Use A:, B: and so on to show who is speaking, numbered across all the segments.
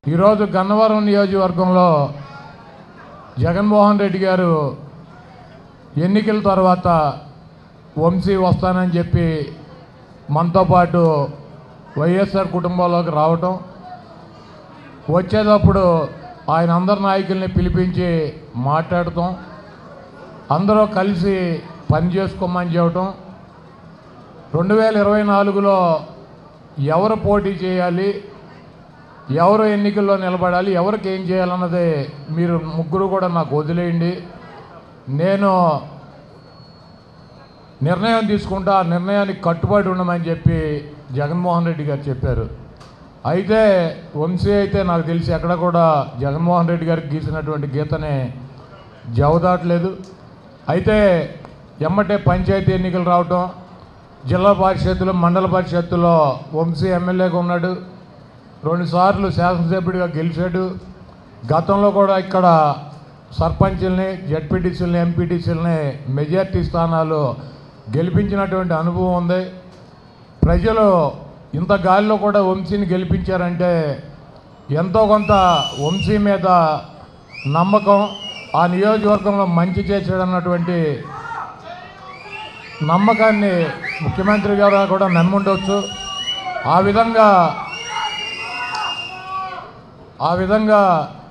A: ఈరోజు గన్నవరం నియోజకవర్గంలో జగన్మోహన్ రెడ్డి గారు ఎన్నికల తర్వాత వంశీ వస్తానని చెప్పి మనతో పాటు వైఎస్ఆర్ కుటుంబంలోకి రావటం వచ్చేటప్పుడు ఆయన అందరి నాయకుల్ని పిలిపించి మాట్లాడటం అందరూ కలిసి పని చేసుకోమని చెప్పటం రెండు వేల ఇరవై నాలుగులో ఎవరు పోటీ చేయాలి ఎవరు ఎన్నికల్లో నిలబడాలి ఎవరికి ఏం చేయాలన్నది మీరు ముగ్గురు కూడా నాకు వదిలేయండి నేను నిర్ణయం తీసుకుంటా ఆ నిర్ణయానికి కట్టుబడి ఉండమని చెప్పి జగన్మోహన్ రెడ్డి గారు చెప్పారు అయితే వంశీ అయితే నాకు తెలిసి ఎక్కడ కూడా జగన్మోహన్ రెడ్డి గారికి గీసినటువంటి గీతని జవదాటలేదు అయితే ఎమ్మటే పంచాయతీ ఎన్నికలు రావటం జిల్లా పరిషత్తులు మండల పరిషత్తులో వంశీ ఎమ్మెల్యేగా ఉన్నాడు రెండుసార్లు శాసనసభ్యుడిగా గెలిచాడు గతంలో కూడా ఇక్కడ సర్పంచుల్ని జడ్పీటీసీలని ఎంపీటీసీలని మెజార్టీ స్థానాలు గెలిపించినటువంటి అనుభవం ఉంది ప్రజలు ఇంత గాలిలో కూడా వంశీని గెలిపించారంటే ఎంతో కొంత వంశీ మీద నమ్మకం ఆ నియోజకవర్గంలో మంచి చేశాడన్నటువంటి నమ్మకాన్ని ముఖ్యమంత్రి గారు కూడా నమ్ముండొచ్చు ఆ విధంగా ఆ విధంగా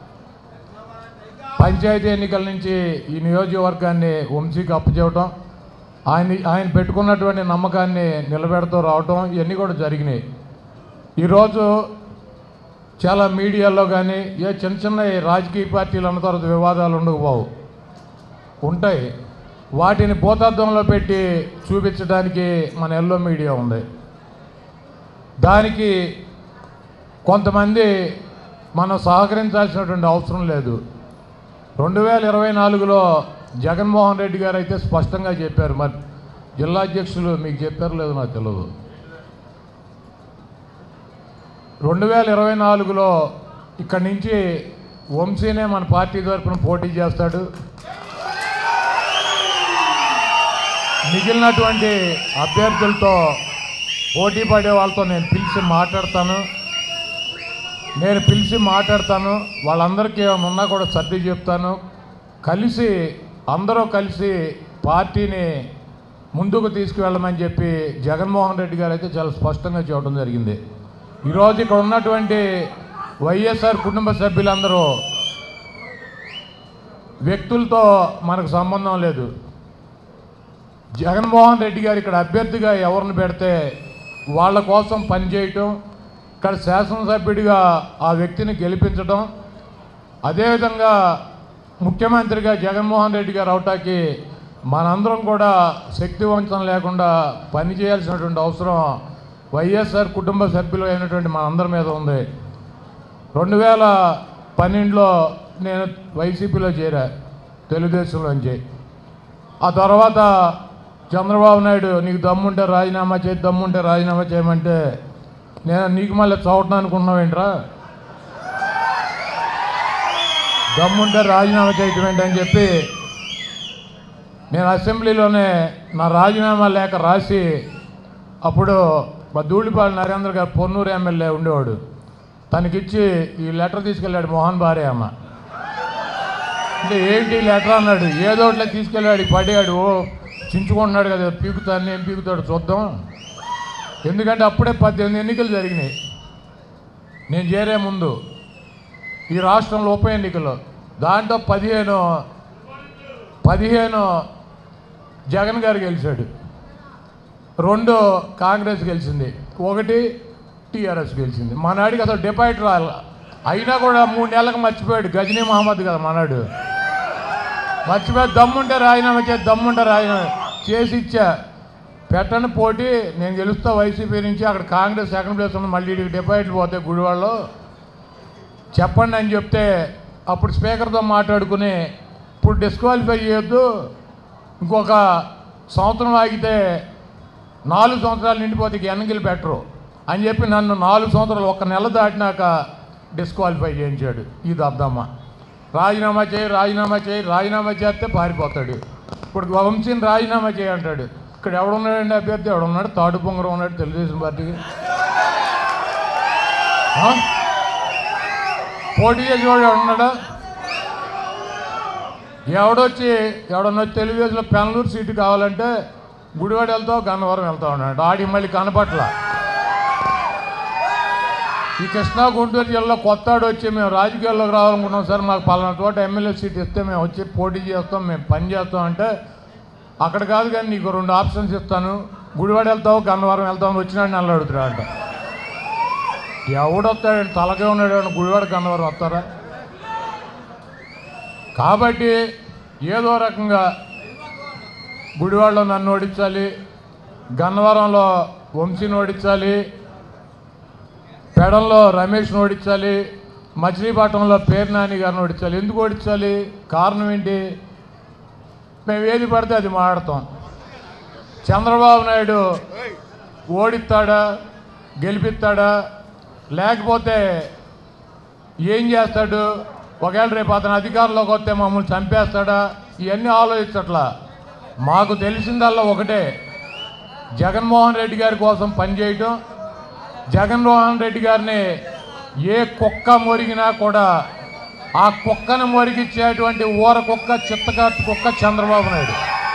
A: పంచాయతీ ఎన్నికల నుంచి ఈ నియోజకవర్గాన్ని వంశీకి అప్పచెవటం ఆయన ఆయన పెట్టుకున్నటువంటి నమ్మకాన్ని నిలబెడుతూ రావటం ఇవన్నీ కూడా జరిగినాయి ఈరోజు చాలా మీడియాలో కానీ ఏ చిన్న చిన్న రాజకీయ పార్టీలు అన్న తర్వాత వివాదాలు ఉండకపోవు ఉంటాయి వాటిని భూతత్వంలో పెట్టి చూపించడానికి మన ఎల్లో మీడియా ఉంది దానికి కొంతమంది మనం సహకరించాల్సినటువంటి అవసరం లేదు రెండు వేల ఇరవై నాలుగులో జగన్మోహన్ రెడ్డి గారు అయితే స్పష్టంగా చెప్పారు మరి జిల్లా అధ్యక్షులు మీకు చెప్పారు లేదు నాకు తెలియదు రెండు వేల ఇరవై నాలుగులో ఇక్కడి నుంచి వంశీనే మన పార్టీ తరఫున పోటీ చేస్తాడు మిగిలినటువంటి అభ్యర్థులతో పోటీ పడే వాళ్ళతో నేను పిలిచి మాట్లాడతాను నేను పిలిచి మాట్లాడతాను వాళ్ళందరికీ ఏమైనా ఉన్నా కూడా సర్ది చెప్తాను కలిసి అందరూ కలిసి పార్టీని ముందుకు తీసుకువెళ్ళమని చెప్పి జగన్మోహన్ రెడ్డి గారు అయితే చాలా స్పష్టంగా చెప్పడం జరిగింది ఈరోజు ఇక్కడ ఉన్నటువంటి వైఎస్ఆర్ కుటుంబ సభ్యులందరూ వ్యక్తులతో మనకు సంబంధం లేదు జగన్మోహన్ రెడ్డి గారు ఇక్కడ అభ్యర్థిగా ఎవరిని పెడితే వాళ్ళ కోసం పనిచేయటం ఇక్కడ శాసనసభ్యుడిగా ఆ వ్యక్తిని గెలిపించడం అదేవిధంగా ముఖ్యమంత్రిగా జగన్మోహన్ రెడ్డి గారు అవటానికి మనందరం కూడా శక్తివంచన లేకుండా పనిచేయాల్సినటువంటి అవసరం వైఎస్ఆర్ కుటుంబ సభ్యులు అయినటువంటి మనందరి మీద ఉంది రెండు వేల పన్నెండులో నేను వైసీపీలో చేరా తెలుగుదేశంలోంచి ఆ తర్వాత చంద్రబాబు నాయుడు నీకు దమ్ముంటే రాజీనామా చేయి దమ్ముంటే రాజీనామా చేయమంటే నేను నీకు మళ్ళీ చవటం అనుకున్నావేంట్రా దమ్ముంటే రాజీనామా చేయటం ఏంటని చెప్పి నేను అసెంబ్లీలోనే నా రాజీనామా లేఖ రాసి అప్పుడు మా ధూళిపాటి నరేంద్ర గారు పొన్నూరు ఎమ్మెల్యే ఉండేవాడు తనకిచ్చి ఈ లెటర్ తీసుకెళ్ళాడు మోహన్ భార్య అమ్మ అంటే ఏంటి ఈ లెటర్ అన్నాడు ఏదో ఒకటి తీసుకెళ్ళాడు పడాడు ఓ చించుకుంటున్నాడు కదా పీకుతాను ఏం పీకుతాడు చూద్దాం ఎందుకంటే అప్పుడే పద్దెనిమిది ఎన్నికలు జరిగినాయి నేను చేరే ముందు ఈ రాష్ట్రంలో ఉప ఎన్నికలు దాంట్లో పదిహేను పదిహేను జగన్ గారు గెలిచాడు రెండు కాంగ్రెస్ గెలిచింది ఒకటి టీఆర్ఎస్ గెలిచింది మనాడికి అసలు డిపాజిట్ రాల అయినా కూడా మూడు నెలలకు మర్చిపోయాడు గజనీ మహమ్మద్ కదా మనాడు మర్చిపోయి దమ్ముంటే రాజీనామా చేసి దమ్ముంటే రాజీనామా చేసి ఇచ్చా పెట్టని పోటీ నేను గెలుస్తా వైసీపీ నుంచి అక్కడ కాంగ్రెస్ సెకండ్ ప్లేస్ ఉంది మళ్ళీ ఇక్కడికి డిపాజిట్లు పోతాయి గుడివాళ్ళు చెప్పండి అని చెప్తే అప్పుడు స్పీకర్తో మాట్లాడుకుని ఇప్పుడు డిస్క్వాలిఫై చేయొద్దు ఇంకొక సంవత్సరం ఆగితే నాలుగు సంవత్సరాలు నిండిపోతే ఇక ఎన్నికలు పెట్టరు అని చెప్పి నన్ను నాలుగు సంవత్సరాలు ఒక నెల దాటినాక డిస్క్వాలిఫై చేయించాడు ఇది అద్దమ్మ రాజీనామా చేయి రాజీనామా చేయి రాజీనామా చేస్తే పారిపోతాడు ఇప్పుడు వంశీని రాజీనామా చేయి అంటాడు ఇక్కడ ఎవడున్నాడండి అభ్యర్థి ఎవడున్నాడు తాడు పొంగరం ఉన్నాడు తెలుగుదేశం పార్టీకి ఆ? పోటీ చేసేవాడు ఉన్నాడా ఎవడొచ్చి ఎవడన్నా వచ్చి తెలుగుదేశంలో పెనలూరు సీటు కావాలంటే గుడివాడ వెళ్తావు గన్నవరం వెళ్తా ఉన్నాడు ఆడికి మళ్ళీ కనపట్ల ఈ కృష్ణా గుంటూరు జిల్లా కొత్తాడు వచ్చి మేము రాజకీయాల్లోకి రావాలనుకున్నాం సార్ మాకు పలానా చోట ఎమ్మెల్యే సీట్ ఇస్తే మేము వచ్చి పోటీ చేస్తాం మేము పని చేస్తాం అంటే అక్కడ కాదు కానీ నీకు రెండు ఆప్షన్స్ ఇస్తాను గుడివాడ వెళ్తావు గన్నవరం వెళ్తావు అని వచ్చినాడు నన్ను అడుగుతున్నా అంట ఎవడొస్తాడు తలకే ఉన్నాడు ఎవడు గుడివాడ గన్నవరం వస్తారా కాబట్టి ఏదో రకంగా గుడివాడలో నన్ను ఓడించాలి గన్నవరంలో వంశీని ఓడించాలి పెడంలో రమేష్ని ఓడించాలి మచిలీపట్నంలో పేరు నాని గారిని ఓడించాలి ఎందుకు ఓడించాలి కారణం ఏంటి మేము ఏది పడితే అది మాట్లాడతాం చంద్రబాబు నాయుడు ఓడిస్తాడా గెలిపిస్తాడా లేకపోతే ఏం చేస్తాడు ఒకవేళ రేపు అతను అధికారంలోకి వస్తే మమ్మల్ని చంపేస్తాడా ఇవన్నీ ఆలోచించట్లా మాకు తెలిసిందల్లా ఒకటే జగన్మోహన్ రెడ్డి గారి కోసం పనిచేయటం జగన్మోహన్ రెడ్డి గారిని ఏ కుక్క మొరిగినా కూడా ఆ కుక్కను మొరిగిచ్చేటువంటి ఊర కుక్క చిత్తకార్తి కుక్క చంద్రబాబు నాయుడు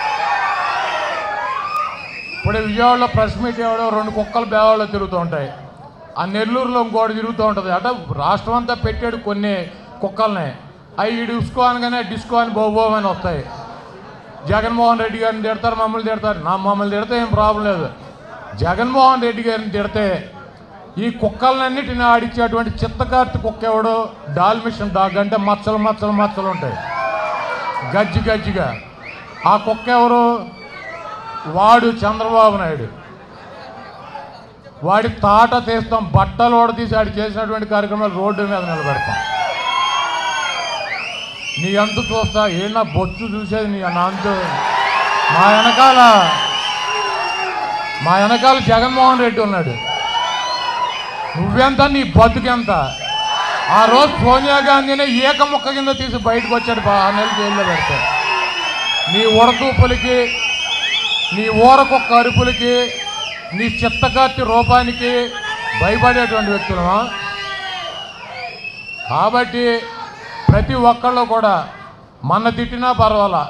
A: ఇప్పుడు విజయవాడలో ప్రెస్ మీట్ ఎవడో రెండు కుక్కలు బేవాళ్ళు తిరుగుతూ ఉంటాయి ఆ నెల్లూరులో ఇంకోటి తిరుగుతూ ఉంటుంది అట రాష్ట్రం అంతా పెట్టాడు కొన్ని కుక్కల్ని అవి డిస్కో అనగానే డిస్కో అని బోబోమని వస్తాయి జగన్మోహన్ రెడ్డి గారిని తిడతారు మమ్మల్ని తిడతారు నా మమ్మల్ని తిడితే ఏం ప్రాబ్లం లేదు జగన్మోహన్ రెడ్డి గారిని తిడితే ఈ కుక్కలన్నిటిని ఆడించేటువంటి చిత్తకార్తి కుక్క ఎవడు డాల్మిషన్ డాగ్ అంటే మచ్చలు మచ్చలు మచ్చలు ఉంటాయి గజ్జి గజ్జిగా ఆ కుక్క ఎవరు వాడు చంద్రబాబు నాయుడు వాడి తాట తీస్తాం బట్టలు ఓడ తీసి ఆడు చేసినటువంటి కార్యక్రమాలు రోడ్డు మీద నిలబెడతాం నీ అంతు చూస్తా ఏనా బొచ్చు చూసేది నీ నా అంతు మా వెనకాల మా వెనకాల జగన్మోహన్ రెడ్డి ఉన్నాడు నువ్వెంత నీ బతుకెంత ఆ రోజు సోనియా గాంధీనే ఏక ముక్క కింద తీసి బయటకు వచ్చాడు బా- ఆ నెల జైల్లో పెడితే నీ ఉడతూపులకి నీ ఊరకొక్క అరుపులకి నీ చిత్తకార్తి రూపానికి భయపడేటువంటి వ్యక్తులమా కాబట్టి ప్రతి ఒక్కళ్ళు కూడా మన తిట్టినా పర్వాలా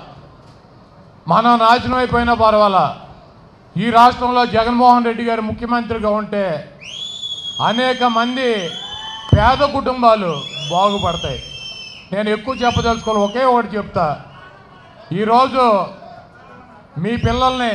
A: మనం నాశనం అయిపోయినా పర్వాలా ఈ రాష్ట్రంలో జగన్మోహన్ రెడ్డి గారు ముఖ్యమంత్రిగా ఉంటే అనేక మంది పేద కుటుంబాలు బాగుపడతాయి నేను ఎక్కువ చెప్పదలుచుకోవాలి ఒకే ఒకటి చెప్తా ఈరోజు మీ పిల్లల్ని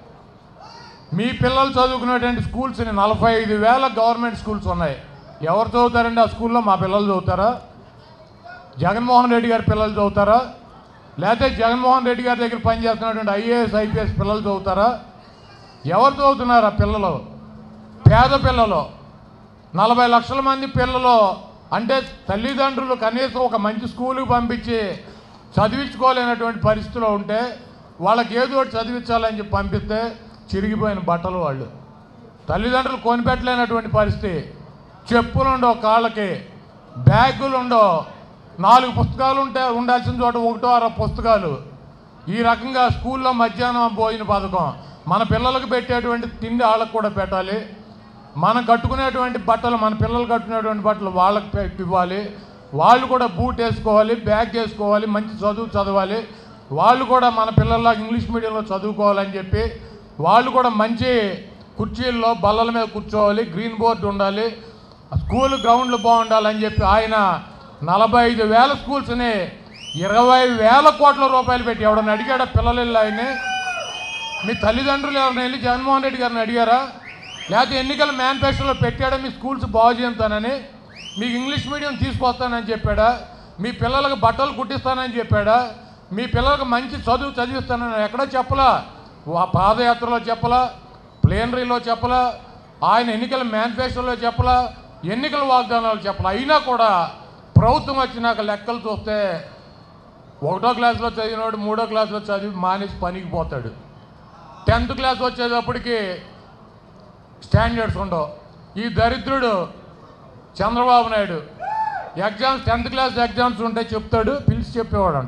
A: మీ పిల్లలు చదువుకునేటువంటి స్కూల్స్ని నలభై ఐదు వేల గవర్నమెంట్ స్కూల్స్ ఉన్నాయి ఎవరు చదువుతారండి ఆ స్కూల్లో మా పిల్లలు చదువుతారా జగన్మోహన్ రెడ్డి గారి పిల్లలు చదువుతారా లేకపోతే జగన్మోహన్ రెడ్డి గారి దగ్గర పనిచేస్తున్నటువంటి ఐఏఎస్ ఐపీఎస్ పిల్లలు చదువుతారా ఎవరు చదువుతున్నారు ఆ పిల్లలు పేద పిల్లలు నలభై లక్షల మంది పిల్లలు అంటే తల్లిదండ్రులు కనీసం ఒక మంచి స్కూల్కి పంపించి చదివించుకోలేనటువంటి పరిస్థితిలో ఉంటే వాళ్ళకి ఏదో ఒకటి చదివించాలని చెప్పి పంపిస్తే చిరిగిపోయిన బట్టలు వాళ్ళు తల్లిదండ్రులు కొనిపెట్టలేనటువంటి పరిస్థితి చెప్పులు ఉండవు కాళ్ళకి బ్యాగులు ఉండవు నాలుగు పుస్తకాలు ఉంటే ఉండాల్సిన చోట ఒకటో అర పుస్తకాలు ఈ రకంగా స్కూల్లో మధ్యాహ్నం భోజన పథకం మన పిల్లలకు పెట్టేటువంటి తిండి వాళ్ళకు కూడా పెట్టాలి మనం కట్టుకునేటువంటి బట్టలు మన పిల్లలు కట్టుకునేటువంటి బట్టలు వాళ్ళకి పె- ఇవ్వాలి వాళ్ళు కూడా బూట్ వేసుకోవాలి బ్యాగ్ వేసుకోవాలి మంచి చదువు చదవాలి వాళ్ళు కూడా మన పిల్లల్లాగా ఇంగ్లీష్ మీడియంలో చదువుకోవాలని చెప్పి వాళ్ళు కూడా మంచి కుర్చీల్లో బల్లల మీద కూర్చోవాలి గ్రీన్ బోర్డు ఉండాలి స్కూల్ గ్రౌండ్లు బాగుండాలని చెప్పి ఆయన నలభై ఐదు వేల స్కూల్స్ని ఇరవై వేల కోట్ల రూపాయలు పెట్టి ఎవడన్నా అడిగాడా పిల్లలు వెళ్ళి ఆయన్ని మీ తల్లిదండ్రులు ఎవరిని వెళ్ళి జగన్మోహన్ రెడ్డి గారిని అడిగారా లేకపోతే ఎన్నికల మేనిఫెస్టోలో పెట్టాడా మీ స్కూల్స్ బాగు చేస్తానని మీకు ఇంగ్లీష్ మీడియం తీసుకొస్తానని చెప్పాడా మీ పిల్లలకు బట్టలు కుట్టిస్తానని చెప్పాడా మీ పిల్లలకు మంచి చదువు చదివిస్తానని ఎక్కడా చెప్పలా వా- పాదయాత్రలో చెప్పలా ప్లేనరీలో చెప్పలా ఆయన ఎన్నికల మేనిఫెస్టోలో చెప్పలా ఎన్నికల వాగ్దానాలు చెప్పలా అయినా కూడా ప్రభుత్వం వచ్చినాక లెక్కలు చూస్తే ఒకటో క్లాస్లో చదివినవాడు మూడో క్లాస్లో చదివి మానేసి పనికి పోతాడు టెన్త్ క్లాస్ వచ్చేటప్పటికి స్టాండర్డ్స్ ఉండవు ఈ దరిద్రుడు Chandrababu Naidu exams tenth class exams ఉంటే చెప్తాడు పిలిచి చెప్పేవాడంట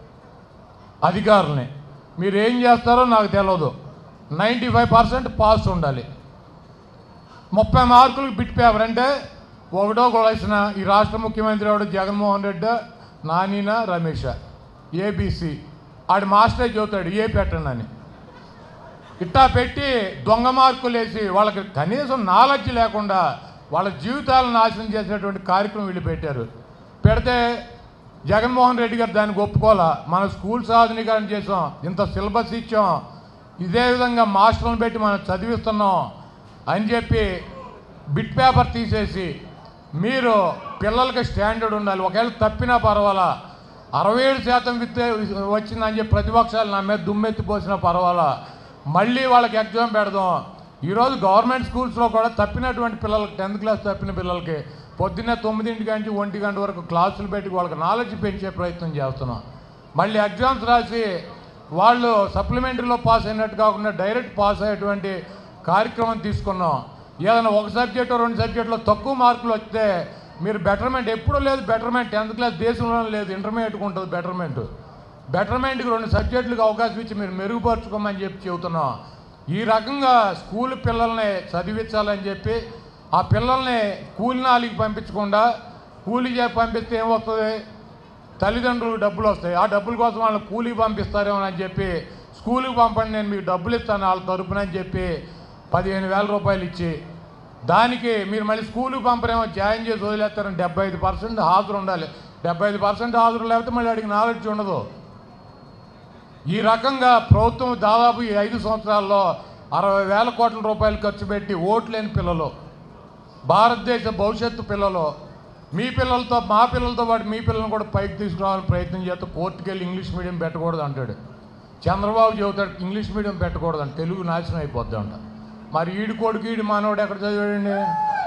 A: అధికారుల్ని మీరు ఏం చేస్తారో నాకు తెలియదు నైంటీ ఫైవ్ పర్సెంట్ పాస్ ఉండాలి ముప్పై మార్కులకు బిట్ పేపర్ అంటే ఒకటో కొలసిన ఈ రాష్ట్ర ముఖ్యమంత్రి ఎవడు జగన్మోహన్ రెడ్డి నానినా రమేష్ ఏబీసీ ఆడి మాస్టర్ చెబుతాడు ఏ పెట్టండి అని ఇట్టా పెట్టి దొంగ మార్కులు వేసి వాళ్ళకి కనీసం నాలెడ్జ్ లేకుండా వాళ్ళ జీవితాలను నాశనం చేసినటువంటి కార్యక్రమం వీళ్ళు పెట్టారు పెడితే జగన్మోహన్ రెడ్డి గారు దానికి ఒప్పుకోవాలా మన స్కూల్ సాధనీకరణ చేసాం ఇంత సిలబస్ ఇచ్చాం ఇదే విధంగా మాస్టర్లను పెట్టి మనం చదివిస్తున్నాం అని చెప్పి బిట్ పేపర్ తీసేసి మీరు పిల్లలకి స్టాండర్డ్ ఉండాలి ఒకవేళ తప్పినా పర్వాలా అరవై ఏడు శాతం విత్తే వచ్చిందని చెప్పి ప్రతిపక్షాలు నా మీద దుమ్మెత్తి పోసినా పర్వాలా మళ్ళీ వాళ్ళకి ఎగ్జామ్ పెడదాం ఈరోజు గవర్నమెంట్ స్కూల్స్లో కూడా తప్పినటువంటి పిల్లలకి టెన్త్ క్లాస్ తప్పిన పిల్లలకి పొద్దున్నే తొమ్మిదింటి నుంచి ఒంటి గంట వరకు క్లాసులు పెట్టి వాళ్ళకి నాలెడ్జ్ పెంచే ప్రయత్నం చేస్తున్నాం మళ్ళీ ఎగ్జామ్స్ రాసి వాళ్ళు సప్లిమెంటరీలో పాస్ అయినట్టు కాకుండా డైరెక్ట్ పాస్ అయ్యేటువంటి కార్యక్రమం తీసుకున్నాం ఏదైనా ఒక సబ్జెక్టు రెండు సబ్జెక్టులో తక్కువ మార్కులు వస్తే మీరు బెటర్మెంట్ ఎప్పుడూ లేదు బెటర్మెంట్ టెన్త్ క్లాస్ దేశంలో లేదు ఇంటర్మీడియట్కి ఉంటుంది బెటర్మెంట్ బెటర్మెంట్కి రెండు సబ్జెక్టులకు అవకాశం ఇచ్చి మీరు మెరుగుపరచుకోమని చెప్పి చెబుతున్నాం ఈ రకంగా స్కూల్ పిల్లల్ని చదివించాలని చెప్పి ఆ పిల్లల్ని కూలి నాలికి పంపించకుండా కూలి చేసి పంపిస్తే ఏమవుతుంది తల్లిదండ్రులకు డబ్బులు వస్తాయి ఆ డబ్బుల కోసం వాళ్ళని కూలికి పంపిస్తారేమో అని చెప్పి స్కూల్కి పంపండి నేను మీకు డబ్బులు ఇస్తాను వాళ్ళ తరపున అని చెప్పి పదిహేను వేల రూపాయలు ఇచ్చి దానికి మీరు మళ్ళీ స్కూల్కి పంపరేమో జాయిన్ చేసి వదిలేస్తారని డెబ్బై ఐదు పర్సెంట్ హాజరు ఉండాలి డెబ్బై ఐదు పర్సెంట్ హాజరు లేకపోతే మళ్ళీ అడిగి నాలెడ్జ్ ఉండదు ఈ రకంగా ప్రభుత్వం దాదాపు ఈ ఐదు సంవత్సరాల్లో అరవై వేల కోట్ల రూపాయలు ఖర్చు పెట్టి ఓట్లేని పిల్లలు భారతదేశ భవిష్యత్తు పిల్లలు మీ పిల్లలతో మా పిల్లలతో పాటు మీ పిల్లల్ని కూడా పైకి తీసుకురావాలని ప్రయత్నం చేస్తే కోర్టుకు వెళ్ళి ఇంగ్లీష్ మీడియం పెట్టకూడదు అంటాడు చంద్రబాబు చెబుతాడు ఇంగ్లీష్ మీడియం పెట్టకూడదు అంట తెలుగు నాశనం అయిపోద్ది అంట మరి ఈడు కొడుకు ఈడు మానవుడు ఎక్కడ చదివాడండి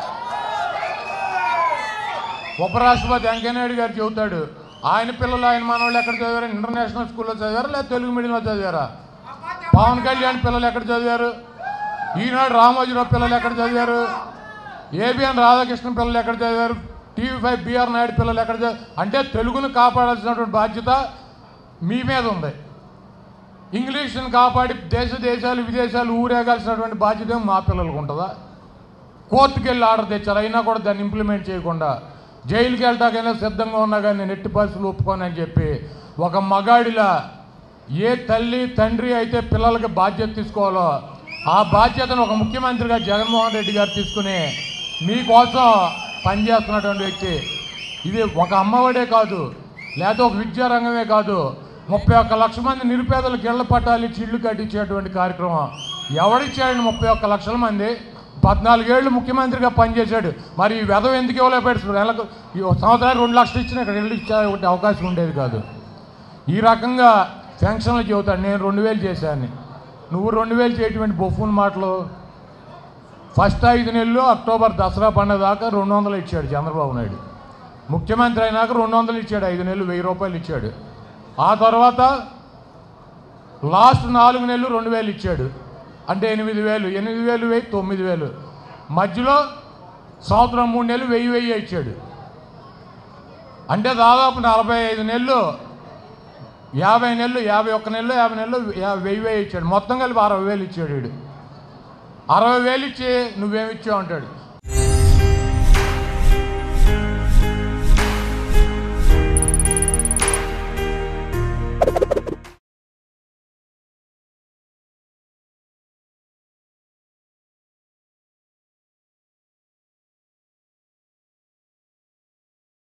A: ఉపరాష్ట్రపతి వెంకయ్యనాయుడు గారు చెబుతాడు ఆయన పిల్లలు ఆయన మనవాళ్ళు ఎక్కడ చదివారు ఇంటర్నేషనల్ స్కూల్లో చదివారా లేదా తెలుగు మీడియంలో చదివారా పవన్ కళ్యాణ్ పిల్లలు ఎక్కడ చదివారు ఈనాడు రామోజీరావు పిల్లలు ఎక్కడ చదివారు ఏబిఎన్ రాధాకృష్ణ పిల్లలు ఎక్కడ చదివారు టీవీ ఫైవ్ బిఆర్ నాయుడు పిల్లలు ఎక్కడ చదివారు అంటే తెలుగును కాపాడాల్సినటువంటి బాధ్యత మీ మీద ఉంది ఇంగ్లీష్ని కాపాడి దేశ దేశాలు విదేశాలు ఊరేగాల్సినటువంటి బాధ్యత మా పిల్లలకు ఉంటుందా కోర్టుకు వెళ్ళి ఆర్డర్ తెచ్చారు అయినా కూడా దాన్ని ఇంప్లిమెంట్ చేయకుండా జైలుకి వెళ్ళటాకైనా సిద్ధంగా ఉన్నా కానీ నేను ఎట్టి పరిస్థితులు ఒప్పుకోనని చెప్పి ఒక మగాడిలా ఏ తల్లి తండ్రి అయితే పిల్లలకి బాధ్యత తీసుకోవాలో ఆ బాధ్యతను ఒక ముఖ్యమంత్రిగా జగన్మోహన్ రెడ్డి గారు తీసుకుని మీకోసం పనిచేస్తున్నటువంటి వ్యక్తి ఇది ఒక అమ్మఒడే కాదు లేదా ఒక విద్యా రంగమే కాదు ముప్పై ఒక్క లక్ష మంది నిరుపేదలకు ఇళ్ల పట్టాలు ఇచ్చి ఇళ్ళు కట్టించేటువంటి కార్యక్రమం ఎవరిచ్చాడండి ముప్పై ఒక్క లక్షల మంది పద్నాలుగేళ్ళు ముఖ్యమంత్రిగా పనిచేశాడు మరి ఈ వెధవ ఎందుకు ఇవ్వలేకపోయాడు నెలకు ఈ ఒక సంవత్సరానికి రెండు లక్షలు ఇచ్చినా ఇక్కడ ఇల్లు ఇచ్చే అవకాశం ఉండేది కాదు ఈ రకంగా పెన్షన్లు చెబుతాడు నేను రెండు వేలు చేశాను నువ్వు రెండు వేలు చేయటువంటి బొఫ్ఫున్ మాటలు ఫస్ట్ ఐదు నెలలు అక్టోబర్ దసరా పండుగ దాకా రెండు వందలు ఇచ్చాడు చంద్రబాబు నాయుడు ముఖ్యమంత్రి అయినాక రెండు వందలు ఇచ్చాడు ఐదు నెలలు వెయ్యి రూపాయలు ఇచ్చాడు ఆ తర్వాత లాస్ట్ నాలుగు నెలలు రెండు వేలు ఇచ్చాడు అంటే ఎనిమిది వేలు ఎనిమిది వేలు వెయ్యి తొమ్మిది వేలు మధ్యలో సంవత్సరం మూడు నెలలు వెయ్యి వెయ్యి ఇచ్చాడు అంటే దాదాపు నలభై ఐదు నెలలు యాభై నెలలు యాభై ఒక్క నెలలు యాభై నెలలు యా- వెయ్యి వెయ్యి ఇచ్చాడు మొత్తం కలిపి అరవై వేలు ఇచ్చాడు వీడు అరవై వేలు ఇచ్చి నువ్వేమి ఇచ్చావు అంటాడు